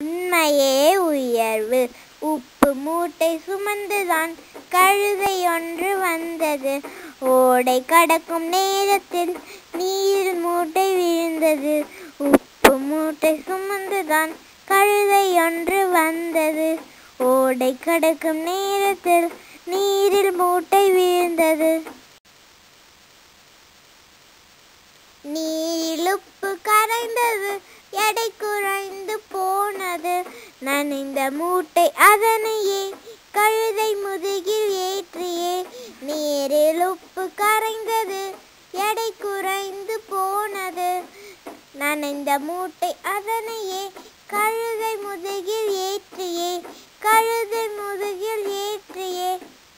உண்மையே உயர்வு உப்பு மூட்டை சுமந்துதான் கழுதை ஒன்று வந்தது ஓடை கடக்கும் நேரத்தில் நீர் மூட்டை விழுந்தது உப்பு மூட்டை சுமந்துதான் கழுதை ஒன்று வந்தது ஓடை கடக்கும் நேரத்தில் நீரில் மூட்டை விழுந்தது நீரில் உப்பு கரைந்தது எடை குறைந்து போனது நனைந்த மூட்டை அதனையே கழுதை முதுகில் ஏற்றியே நீரில் உப்பு கரைந்தது எடை குறைந்து போனது நனைந்த மூட்டை அதனையே கழுதை முதுகில் ஏற்றியே கழுதை முதுகில் ஏற்றியே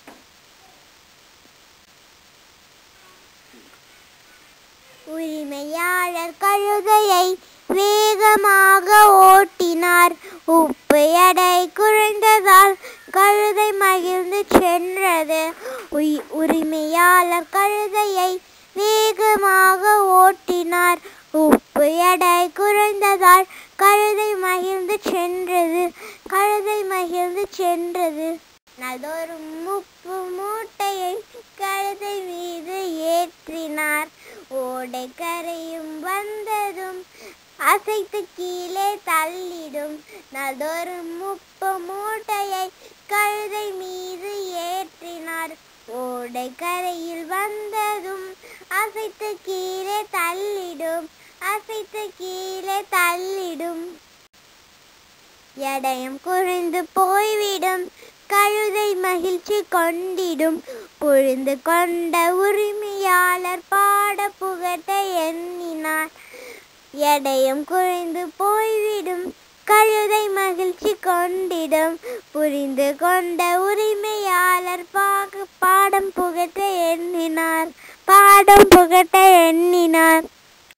உரிமையாளர் கழுதையை வேகமாக ஓட்டினார் உப்பு எடை குறைந்ததால் கழுதை மகிழ்ந்து சென்றது உய்- உரிமையாளர் கழுதையை வேகமாக ஓட்டினார் உப்பு எடை குறைந்ததால் கழுதை மகிழ்ந்து சென்றது கழுதை மகிழ்ந்து சென்றது நதொரும் உப்பு மூட்டையை கழுதை மீது ஏற்றினார் ஓடை கரையும் வந்ததும் அசைத்து கீழே தள்ளிடும் நதொரும் உப்பு மூட்டையை கழுதை மீது ஏற்றினார் ஓடை கரையில் வந்ததும் அசைத்து கீழே தள்ளிடும் அசைத்து கீழே தள்ளிடும் எடையும் குறைந்து போய்விடும் கழுதை மகிழ்ச்சி கொண்டிடும் புரிந்து கொண்ட உரிமையாளர் பாட புகட்ட எண்ணினார் எடையும் குறைந்து போய்விடும் கழுதை மகிழ்ச்சி கொண்டிடும் புரிந்து கொண்ட உரிமையாளர் பாக பாடம் புகட்ட எண்ணினார் பாடம் புகட்ட எண்ணினார்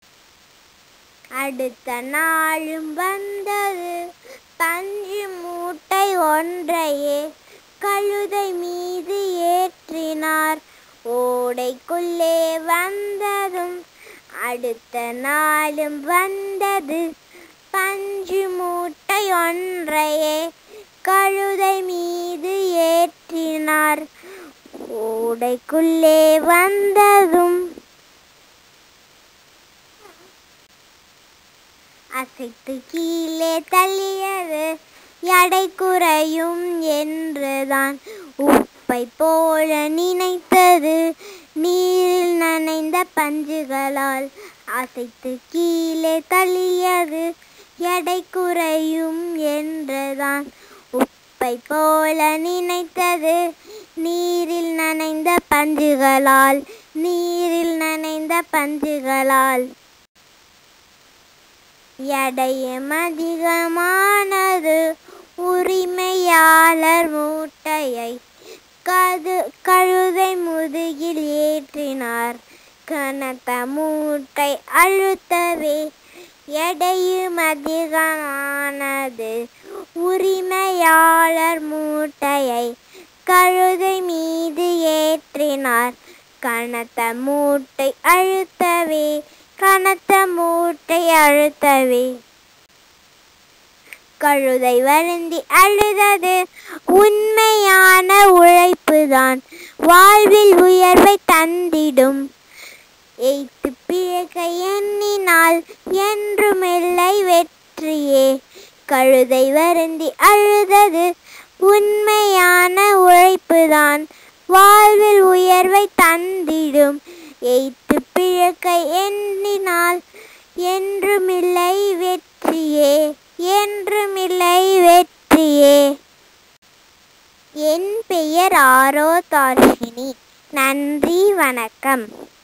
அடுத்த நாளும் வந்தது பஞ்சு மூட்டை ஒன்றையே கழுதை மீது ஏற்றினார் ஓடைக்குள்ளே வந்ததும் அடுத்த நாளும் வந்தது பஞ்சு மூட்டை ஒன்றையே கழுதை மீது ஏற்றினார் ஓடைக்குள்ளே வந்ததும் அசைத்து கீழே தள்ளியது எடை குறையும் என்றுதான் உப்பை போல நினைத்தது நீரில் நனைந்த பஞ்சுகளால் அசைத்து கீழே தள்ளியது எடை குறையும் என்றுதான் உப்பை போல நினைத்தது நீரில் நனைந்த பஞ்சுகளால் நீரில் நனைந்த பஞ்சுகளால் எடையும் அதிகமானது உரிமையாளர் மூட்டையை கது கழுதை முதுகில் ஏற்றினார் கனத்த மூட்டை அழுத்தவே எடையும் அதிகமானது உரிமையாளர் மூட்டையை கழுதை மீது ஏற்றினார் கனத்த மூட்டை அழுத்தவே கனத்த மூட்டை அழுத்தவே கழுதை வருந்தி அழுதது உண்மையான உழைப்புதான் வாழ்வில் உயர்வை தந்திடும் எய்த்து பிழைக்க எண்ணினால் என்றுமில்லை வெற்றியே கழுதை வருந்தி அழுதது உண்மையான உழைப்புதான் வாழ்வில் உயர்வை தந்திடும் எய்த்து பிழைக்க எண்ணினால் என்றுமில்லை வெற்றியே என்றுமில்லை வெற்றியே என் பெயர் ஆரோ தார்ஷினி நன்றி வணக்கம்